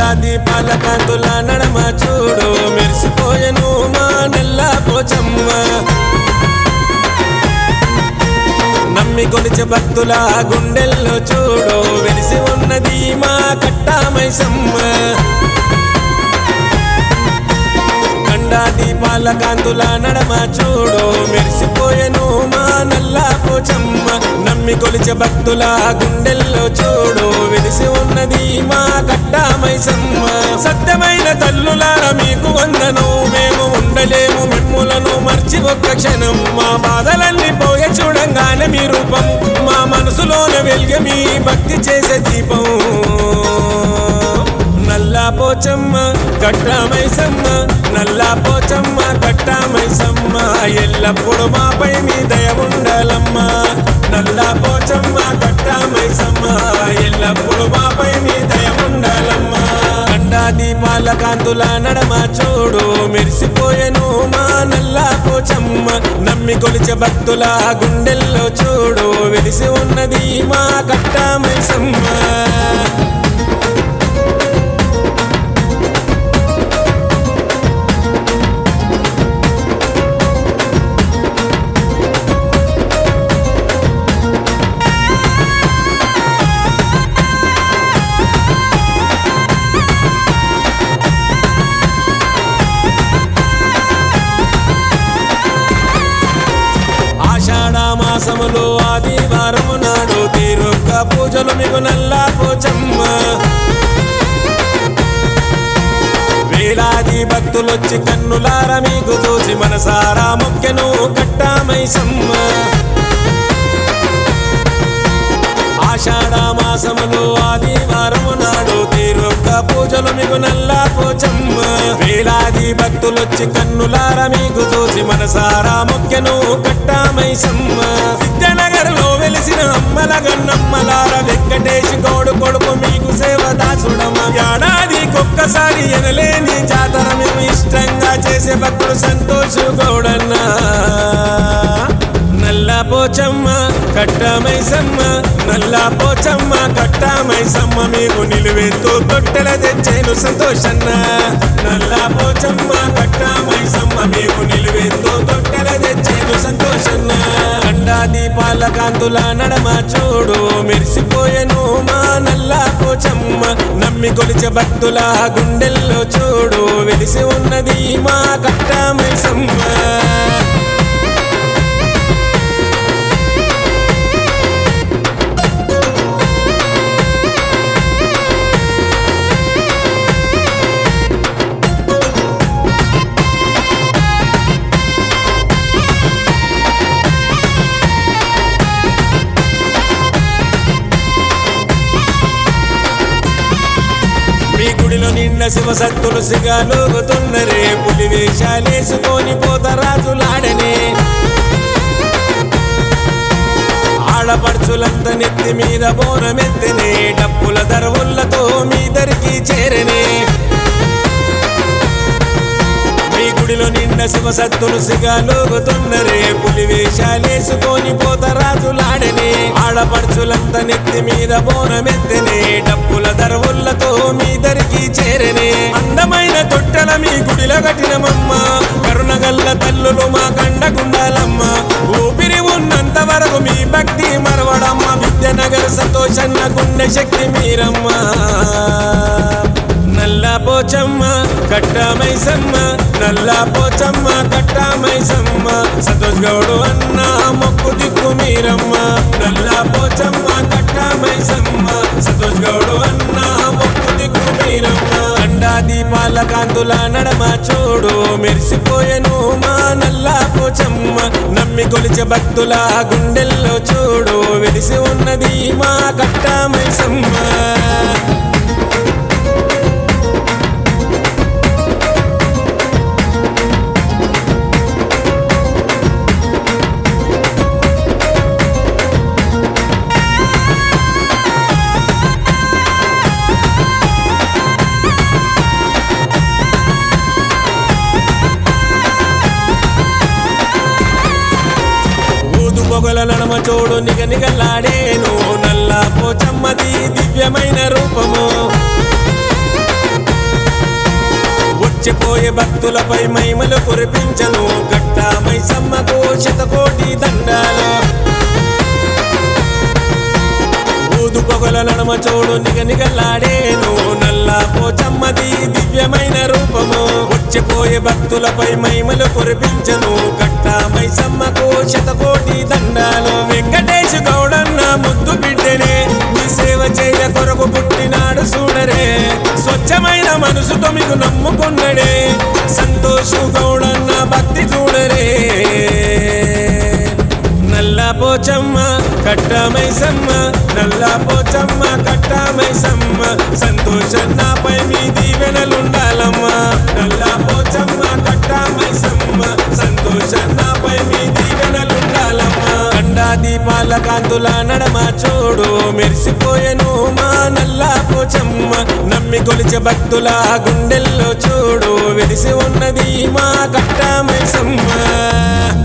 గండా దీపాల కాంతుల నడమ చూడు మెరిసిపోయెను మా నెల్ల పోచమ్మ నమ్మి కొలిచే భక్తుల గుండెల్లో చూడు వెలిసి ఉన్నది మా కట్టామైసమ్మ గండా దీపాల కాంతుల నడమ చూడు మెరిసిపోయెను మా నల్ల పోచమ్మ నమ్మి కొలిచే భక్తుల గుండెల్లో చూడు వెలిసి ఉన్నది మా కట్టామైసమ్మ సత్యమైన తల్లులార మీకు వందను మేము ఉండలేము మిమ్ములను మర్చి ఒక్క క్షణం మా బాధలన్నీ పోయే చూడంగానే మీ రూపం మా మనసులోనే వెలిగే మీ భక్తి చేసే దీపం నల్లా పోచమ్మ కట్టామైసమ్మ నల్లా పోచమ్మ కట్టామైసమ్మ ఎల్లప్పుడు మాపై మీ దయ ఉండాలమ్మ నల్లా పోచమ్మ కట్టామైసమ్మ ఎల్లప్పుడు మాపై మీ దయ ఉండాలమ్మ కండా దీపాల కాంతుల నడమ చూడు మెరిసిపోయెను మా నల్లా పోచమ్మ నమ్మి కొలిచే భక్తుల గుండెల్లో చూడు వెలిసి ఉన్నది మా కట్టామైసమ్మ ఆషాఢ మాసములో ఆదివారము నాడు తీరొక్క పూజలు మీకు నల్లా పోచమ్మ వేలాది భక్తులొచ్చి కన్నులార మీకు చూసి మనసారా మొక్కెను కట్టామైసమ్మ ఆషాఢ మాసములో ఆదివారము నాడు తీరొక్క పూజలు మీకు నల్లా పోచమ్మ వేలాది భక్తులొచ్చి కన్నులార మీకు చూసి మనసారా మొక్కెను కట్టామైసమ్మ విద్యానగర్లో వెలిసిన అమ్మల గన్నమ్మలార వెంకటేష్ గౌడు కొడుకు మీకు సేవ దాసుడమ్మ ఏడాదికొక్కసారి ఎనలేని జాతర మేము ఇష్టంగా చేసే భక్తుడు సంతోష్ గౌడన్నా నల్లా పోచమ్మ కట్టామైసమ్మ నల్లా పోచమ్మ కట్టామైసమ్మ మీకు నిలువెత్తు తొట్టెల తెచ్చేను సంతోషన్న నల్లా పోచమ్మ కట్టామైసమ్మ మీకు నిలువెత్తు తొట్టెల తెచ్చేను సంతోషన్న కండా దీపాల కాంతుల నడమ చూడు మెరిసిపోయెను మా నల్లా పోచమ్మ నమ్మి కొలిచే భక్తుల గుండెల్లో చూడు వెలిసి ఉన్నది మా కట్టామైసమ్మ మీ గుడిలో నిండా శివసత్తులు సిగాలోగుతున్నరే పులి వేషాలేసుకొని పోతరాజులాడనే ఆడపడుచులంత నెత్తి మీద బోనమెత్తనే డప్పుల దరవులతో మీ దరికి చేరనే మీ గుడిలో నిండా శివసత్తులు సిగాలోగుతున్నరే పులి వేషాలేసుకొని పోతరాజులాడనే ఆడపడుచులంత నెత్తి మీద బోనమెత్తనే డప్పుల దరవులతో మీ దరికి చేరనే అందమైన తొట్టెల మీ గుడిలో కట్టినమమ్మ కరుణగల్ల తల్లులు మా కండకుండాలమ్మ ఊపిరి ఉన్నంత వరకు మీ భక్తి మరవడమ్మ విద్యనగర్ సంతోషన్న గుండె శక్తి మీరమ్మ నల్లా పోచమ్మ కట్టామైసమ్మ నల్లా పోచమ్మ కట్టామైసమ్మ సంతోష్ గౌడు అన్న మొక్కు దిక్కు మీరమ్మ నల్లా పోచమ్మ కట్టామైసమ్మ సంతోష్ గౌడు అన్న మొక్కు దిక్కు మీరమ్మ అండా దీపాల కాంతుల నడమ చూడు మెరిసిపోయెను మా నల్లా పోచమ్మ నమ్మి కొలిచే భక్తుల గుండెల్లో చూడు వెలిసి ఉన్నది మా కట్టామైసమ్మ ఊదు పొగల నడమ చూడు నిగ నిగలాడేను నల్ల పోచమ్మది దివ్యమైన రూపము వచ్చిపోయే భక్తులపై మైమలు కురిపించను గట్టామై సమ్మకు శతకోటి దండాలు ఊదు పొగల నడమ చూడు నిగ నిగలాడేను నల్లా పోచమ్మది దివ్యమైన రూపము వచ్చిపోయే భక్తులపై మైమలు కురిపించను కట్టామై సమ్మకు శతకోటి దండాలు వెంకటేశ్ గౌడన్న ముద్దు బిడ్డనే మీ సేవ చేయ కొరకు పుట్టినాడు చూడరే స్వచ్ఛమైన మనసుతో మీకు నమ్ముకున్నడే సంతోషు గౌడన్న భక్తి చూడరే నల్లా పోచమ్మ కట్టమైసమ్మ నల్లా పోచమ్మ కట్టమైసమ్మ సంతోషం నాపై మీ దీవెనలుండాలమ్మా నల్లా పోచమ్మ కట్టమైసమ్మ సంతోషం నాపై మీ దీవెనలుండాలమ్మా కండా దీపాల కాంతుల నడమ చూడు మెరిసిపోయెను మా నల్లా పోచమ్మ నమ్మి కొలిచే భక్తుల గుండెల్లో చూడు వెలిసి ఉన్నది మా కట్టమైసమ్మ